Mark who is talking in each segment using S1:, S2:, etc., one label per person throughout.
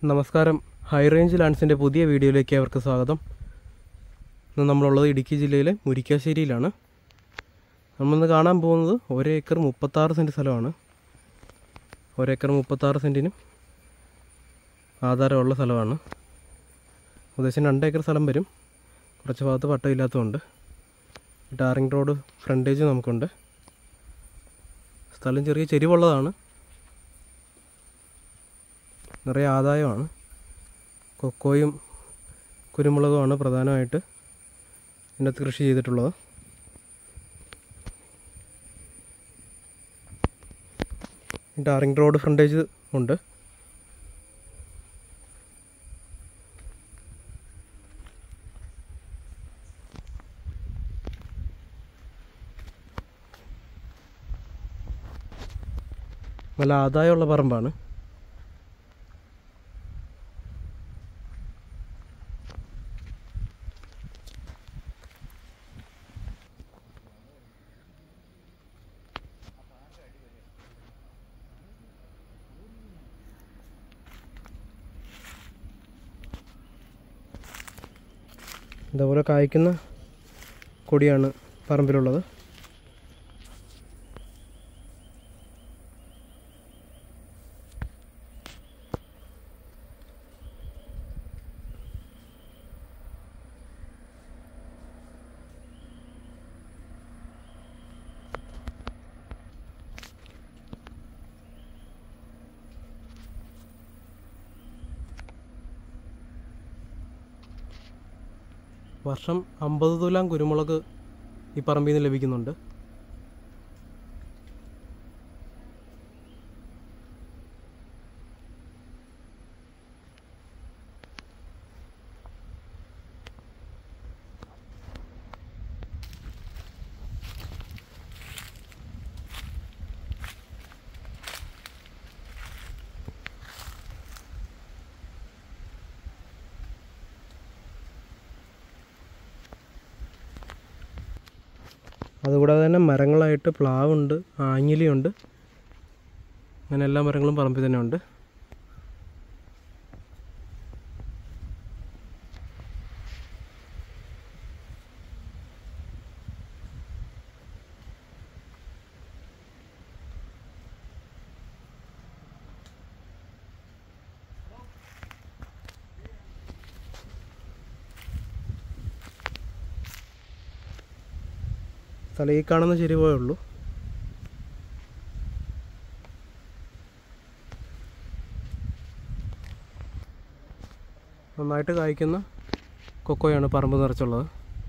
S1: നമസ്കാരം high range ലാൻഡ്സിൻ്റെ പുതിയ വീഡിയോയിലേക്ക് അവർക്ക് സ്വാഗതം ഇന്ന് നമ്മളുള്ളത് ഇടുക്കി ജില്ലയിലെ മുരിക്കാശ്ശേരിയിലാണ് നമ്മളിന്ന് കാണാൻ പോകുന്നത് ഒരേക്കർ മുപ്പത്താറ് സെൻറ്റ് സ്ഥലമാണ് ഒരേക്കർ മുപ്പത്താറ് സെൻറ്റിനും ആധാരമുള്ള സ്ഥലമാണ് ഉദ്ദേശം രണ്ട് ഏക്കർ സ്ഥലം വരും കുറച്ച് ഭാഗത്ത് പട്ടമില്ലാത്തതുകൊണ്ട് ടാറിംഗ് റോഡ് ഫ്രണ്ടേജ് നമുക്കുണ്ട് സ്ഥലം ചെറിയ ചെരിവുള്ളതാണ് നിറയെ ആദായമാണ് കൊക്കോയും കുരുമുളകുമാണ് പ്രധാനമായിട്ട് ഇതിനകത്ത് കൃഷി ചെയ്തിട്ടുള്ളത് ടാറിംഗ് റോഡ് ഫ്രണ്ടേജ് ഉണ്ട് നല്ല ആദായമുള്ള പറമ്പാണ് ഇതേപോലെ കായ്ക്കുന്ന കൊടിയാണ് പറമ്പിലുള്ളത് വർഷം അമ്പത് തുലാം കുരുമുളക് ഈ പറമ്പിൽ നിന്ന് ലഭിക്കുന്നുണ്ട് അതുകൂടാതെ തന്നെ മരങ്ങളായിട്ട് പ്ലാവുണ്ട് ആഞ്ഞിലിയുണ്ട് അങ്ങനെ എല്ലാ മരങ്ങളും പറമ്പിൽ തന്നെ ഉണ്ട് സ്ഥലം ഈ കാണുന്ന ചെരിവേ ഉള്ളൂ നന്നായിട്ട് കായ്ക്കുന്ന കൊക്കോയാണ് പറമ്പ് നിറച്ചുള്ളത്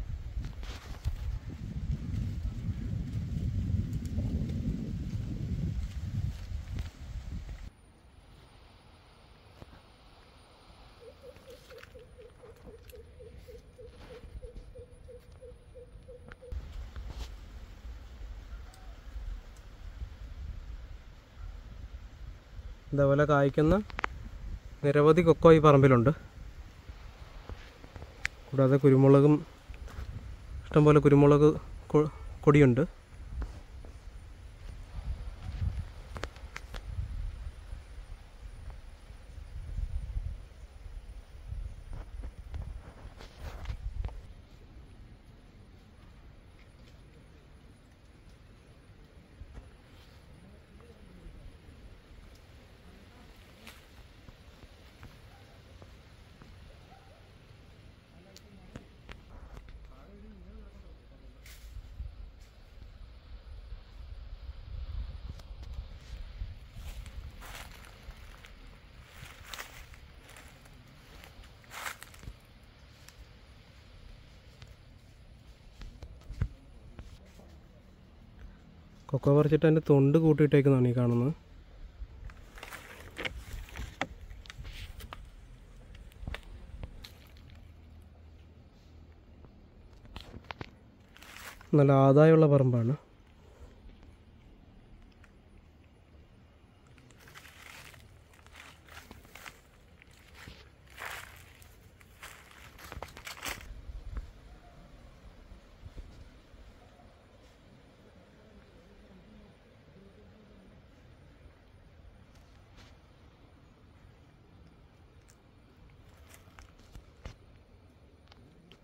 S1: ഇതേപോലെ കായ്ക്കുന്ന നിരവധി കൊക്കോ ഈ പറമ്പിലുണ്ട് കൂടാതെ കുരുമുളകും ഇഷ്ടംപോലെ കുരുമുളക് കൊ- കൊടിയുണ്ട് കൊക്കോ പറിച്ചിട്ട് അതിൻ്റെ തൊണ്ട് കൂട്ടിയിട്ടേക്കുന്നതാണ് ഈ കാണുന്നത് നല്ല ആദായമുള്ള പറമ്പാണ്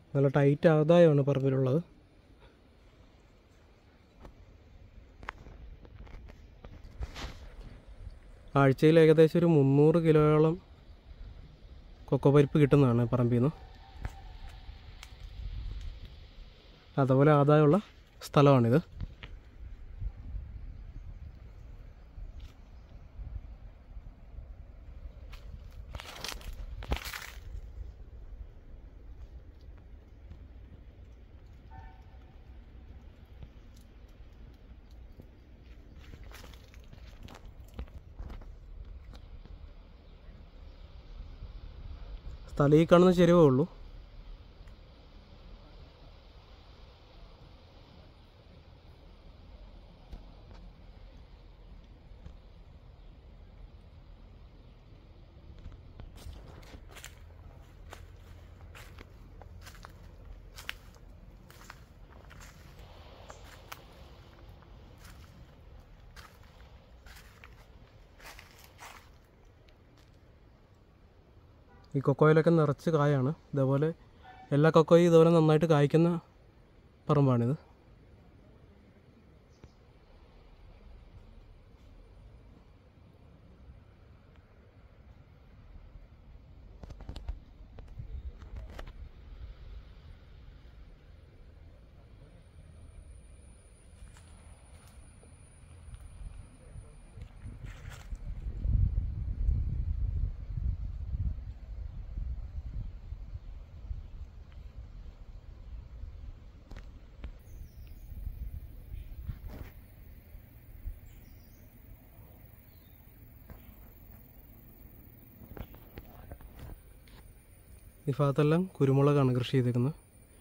S1: നല്ല ടൈറ്റ് ആദായമാണ് പറമ്പിലുള്ളത് ആഴ്ചയിൽ ഏകദേശം ഒരു മുന്നൂറ് കിലോയോളം കൊക്കോ പരിപ്പ് കിട്ടുന്നതാണ് പറമ്പിൽ നിന്ന് അതുപോലെ ആദായമുള്ള സ്ഥലമാണിത് സ്ഥലം ഈ കാണുന്ന ചെരുവേ ഉള്ളൂ ഈ കൊക്കോയിലൊക്കെ നിറച്ച് കായാണ് ഇതേപോലെ എല്ലാ കൊക്കോയും ഇതുപോലെ നന്നായിട്ട് കായ്ക്കുന്ന പറമ്പാണിത് ഈ ഭാഗത്തെല്ലാം കുരുമുളകാണ് കൃഷി ചെയ്തേക്കുന്നത്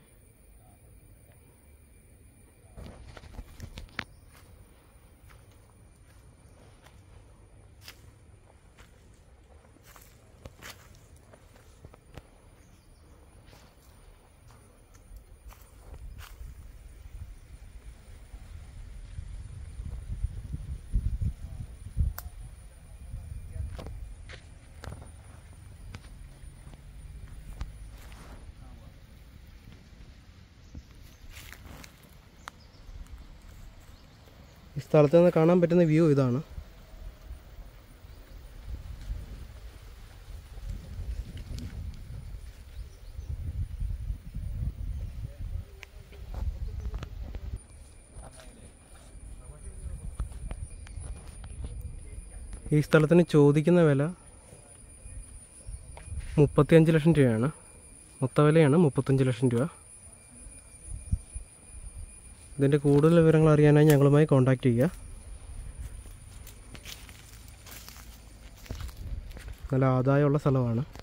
S1: ഈ സ്ഥലത്ത് നിന്ന് കാണാൻ പറ്റുന്ന വ്യൂ ഇതാണ് ഈ സ്ഥലത്തിന് ചോദിക്കുന്ന വില മുപ്പത്തിയഞ്ച് ലക്ഷം രൂപയാണ് മൊത്ത വിലയാണ് മുപ്പത്തഞ്ച് ലക്ഷം രൂപ ഇതിൻ്റെ കൂടുതൽ വിവരങ്ങൾ അറിയാനായി ഞങ്ങളുമായി കോൺടാക്റ്റ് ചെയ്യുക നല്ല ആദായമുള്ള സ്ഥലമാണ്